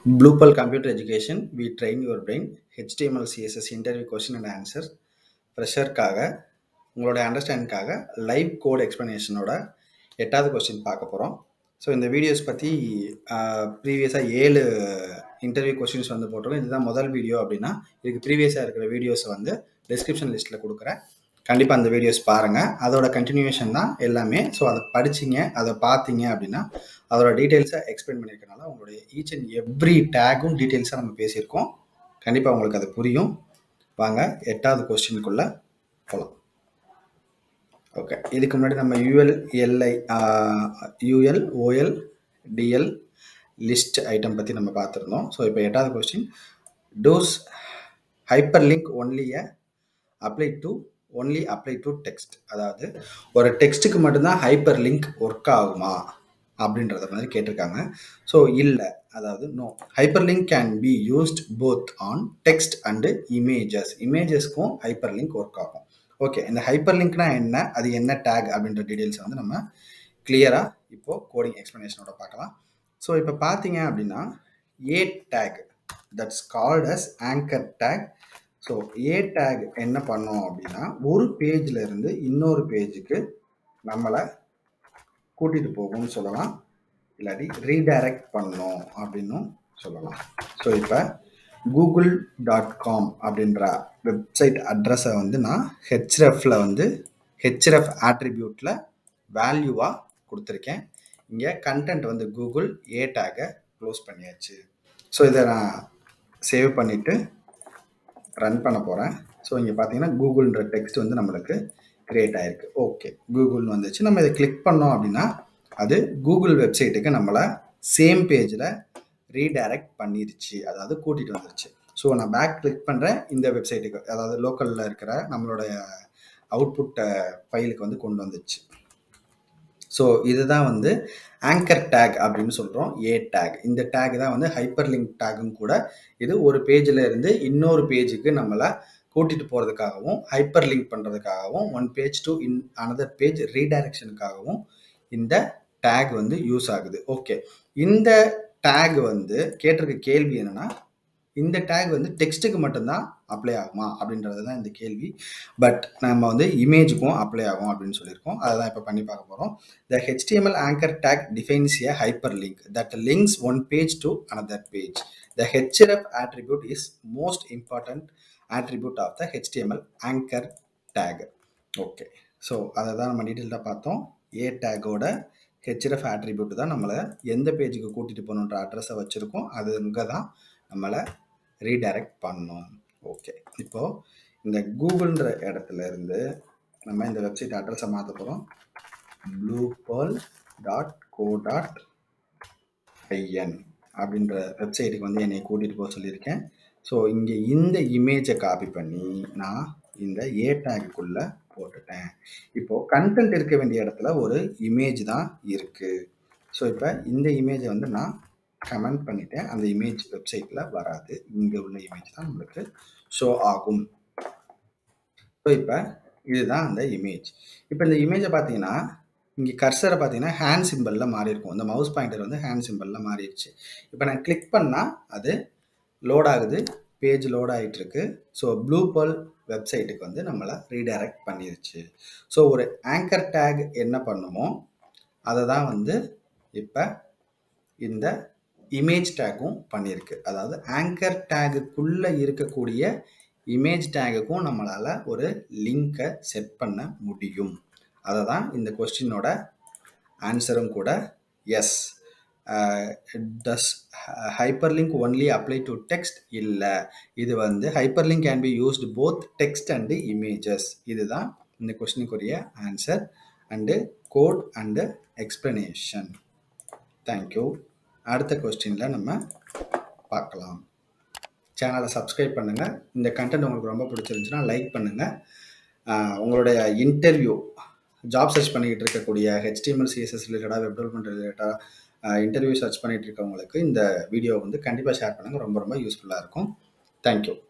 Blue Pearl Computer Education, we train your brain. HTML, CSS, interview question and answer. ஃப்ரெஷருக்காக உங்களுடைய அண்டர்ஸ்டாண்டிங்காக live code எக்ஸ்ப்ளனேஷனோட எட்டாவது question பார்க்க போகிறோம் so இந்த videos பற்றி ப்ரீவியஸாக ஏழு இன்டர்வியூ கொஸ்டின்ஸ் வந்து போட்டிருக்கோம் இதுதான் முதல் வீடியோ அப்படின்னா இதுக்கு ப்ரீவியஸாக இருக்கிற வீடியோஸை வந்து டிஸ்கிரிப்ஷன் லிஸ்ட்டில் கொடுக்குறேன் கண்டிப்பாக அந்த வீடியோஸ் பாருங்கள் அதோட கண்டினியூஷன் தான் எல்லாமே ஸோ அதை படிச்சிங்க அதை பார்த்தீங்க அப்படின்னா அதோட டீட்டெயில்ஸை எக்ஸ்பிளைன் பண்ணியிருக்கனால உங்களுடைய ஈச் அண்ட் எவ்ரி டேக்கும் டீட்டெயில்ஸாக நம்ம பேசியிருக்கோம் கண்டிப்பாக உங்களுக்கு அது புரியும் வாங்க எட்டாவது கொஸ்டினுக்குள்ளே போகலாம் ஓகே இதுக்கு முன்னாடி நம்ம UL LI UL OL DL list item பற்றி நம்ம பார்த்துருந்தோம் ஸோ இப்போ எட்டாவது question does hyperlink only apply to only apply to text அதாவது ஒரு டெக்ஸ்ட்டுக்கு மட்டும்தான் ஹைப்பர் லிங்க் ஒர்க் ஆகுமா அப்படின்றத மாதிரி கேட்டிருக்காங்க ஸோ இல்லை அதாவது no hyperlink can be used both on text and images இமேஜஸ்க்கும் ஹைப்பர் லிங்க் ஒர்க் ஆகும் ஓகே இந்த ஹைப்பர் லிங்க்னா என்ன அது என்ன டேக் அப்படின்ற டீட்டெயில்ஸ் வந்து நம்ம கிளியராக இப்போது கோடிங் எக்ஸ்ப்ளனேஷனோட பார்க்கலாம் ஸோ இப்போ பார்த்தீங்க அப்படின்னா A tag that's called as anchor tag so A tag என்ன பண்ணோம் அப்படின்னா ஒரு பேஜில் இருந்து இன்னொரு பேஜுக்கு நம்மளை கூட்டிகிட்டு போகும்னு சொல்லலாம் இல்லாட்டி ரீடைரக்ட் பண்ணோம் அப்படின்னும் சொல்லலாம் ஸோ இப்போ கூகுள் டாட் காம் அப்படின்ற வெப்சைட் அட்ரஸை வந்து நான் ஹெச்எஃப்பில் வந்து ஹெச்எஃப் ஆட்ரிபியூட்டில் வேல்யூவாக கொடுத்துருக்கேன் இங்கே கண்டென்ட் வந்து கூகுள் ஏ டேக்கை க்ளோஸ் பண்ணியாச்சு ஸோ இதை நான் சேவ் பண்ணிவிட்டு ரன் பண்ண போகிறேன் ஸோ இங்கே பார்த்தீங்கன்னா கூகுள்ன்ற டெக்ஸ்ட் வந்து நம்மளுக்கு க்ரியேட் ஆகிருக்கு ஓகே கூகுள்னு வந்துச்சு நம்ம இதை கிளிக் பண்ணோம் அப்படின்னா அது கூகுள் வெப்சைட்டுக்கு நம்மளை சேம் பேஜில் ரீடைரக்ட் பண்ணிருச்சு அதாவது கூட்டிகிட்டு வந்துருச்சு ஸோ நான் பேக் கிளிக் பண்ணுறேன் இந்த வெப்சைட்டுக்கு அதாவது லோக்கலில் இருக்கிற நம்மளுடைய அவுட்புட் ஃபைலுக்கு வந்து கொண்டு வந்துச்சு ஸோ இதுதான் வந்து ஆங்கர் டேக் அப்படின்னு சொல்கிறோம் ஏ டேக் இந்த டேக் தான் வந்து ஹைப்பர் லிங்க் டேக்கும் கூட இது ஒரு பேஜில் இருந்து இன்னொரு பேஜுக்கு நம்மளை கூட்டிகிட்டு போகிறதுக்காகவும் ஹைப்பர் லிங்க் பண்ணுறதுக்காகவும் one page to in another page ரீடைரக்ஷனுக்காகவும் இந்த டேக் வந்து யூஸ் ஆகுது ஓகே இந்த டேக் வந்து கேட்டிருக்க கேள்வி என்னென்னா இந்த டேக் வந்து டெக்ஸ்ட்டுக்கு மட்டும்தான் அப்ளை ஆகுமா அப்படின்றது தான் இந்த கேள்வி பட் நம்ம வந்து இமேஜுக்கும் அப்ளை ஆகும் அப்படின்னு சொல்லியிருக்கோம் அதை தான் இப்போ பண்ணி பார்க்க போகிறோம் the HTML anchor tag defines a hyperlink that links one page to another page the HF attribute is most important attribute of the HTML anchor tag okay so அதை தான் நம்ம டீட்டெயிலாக பார்த்தோம் ஏ டேக்கோட ஹெச்எஃப் ஆட்ரிபியூட் தான் நம்மளை எந்த பேஜுக்கு கூட்டிகிட்டு போகணுன்ற அட்ரஸை வச்சுருக்கோம் அது இங்கே தான் நம்மளை ரீடைரக்ட் பண்ணணும் ஓகே இப்போது இந்த கூகுள்ன்ற இடத்துல இருந்து நம்ம இந்த வெப்சைட் அட்ரஸை மாற்ற போகிறோம் blue pearl dot co dot IN அப்படின்ற வெப்சைட்டுக்கு வந்து என்னை கூட்டிகிட்டு போக சொல்லியிருக்கேன் ஸோ இங்கே இந்த இமேஜை காப்பி பண்ணி நான் இந்த ஏ டேக்குள்ளே போட்டுட்டேன் இப்போது கண்டென்ட் இருக்க வேண்டிய இடத்துல ஒரு இமேஜ் தான் இருக்குது ஸோ இப்போ இந்த இமேஜை வந்து நான் கமெண்ட் பண்ணிட்டேன் அந்த இமேஜ் வெப்சைட்டில் வராது இங்கே உள்ள இமேஜ் தான் நம்மளுக்கு ஷோ ஆகும் ஸோ இப்போ இதுதான் அந்த இமேஜ் இப்போ இந்த இமேஜை பார்த்தீங்கன்னா இங்கே கர்சரை பார்த்தீங்கன்னா ஹேண்ட் சிம்பிளில் மாறி இருக்கும் இந்த மவுஸ் பாயிண்டர் வந்து ஹேண்ட் சிம்பிளில் மாறிடுச்சு இப்போ நான் கிளிக் பண்ணால் அது லோட் ஆகுது பேஜ் லோட் ஆகிட்டு இருக்கு ஸோ ப்ளூ பேர்ல் வெப்சைட்டுக்கு வந்து நம்மளை ரீடைரக்ட் பண்ணிருச்சு ஸோ ஒரு ஆங்கர் டேக் என்ன பண்ணுமோ அதை தான் வந்து இப்போ இந்த இமேஜ் டேக்கும் பண்ணியிருக்கு அதாவது ஆங்கர் டேகுக்குள்ளே இருக்கக்கூடிய இமேஜ் டேகுக்கும் நம்மளால் ஒரு லிங்கை செட் பண்ண முடியும் அதை தான் இந்த கொஸ்டினோட ஆன்சரும் கூட yes does hyperlink only apply to text இல்லை இது வந்து hyperlink can be used both text and images இதுதான் இந்த கொஸ்டினுக்குரிய answer and code and explanation thank you அடுத்த கொஸ்டினில் நம்ம பார்க்கலாம் சேனலை சப்ஸ்கிரைப் பண்ணுங்கள் இந்த கண்டென்ட் உங்களுக்கு ரொம்ப பிடிச்சிருந்துச்சுன்னா லைக் பண்ணுங்கள் உங்களுடைய இன்டர்வியூ ஜாப் சர்ச் பண்ணிக்கிட்டு இருக்கக்கூடிய ஹெச்டிஎம்எல் சிஎஸ்எஸ் ரிலேட்டடாக வெப் டெவலப்மெண்ட் ரிலேட்டடாக இன்டர்வியூ சர்ச் பண்ணிகிட்டு இருக்கவங்களுக்கு இந்த வீடியோ வந்து கண்டிப்பாக ஷேர் பண்ணுங்கள் ரொம்ப ரொம்ப யூஸ்ஃபுல்லாக இருக்கும் தேங்க்யூ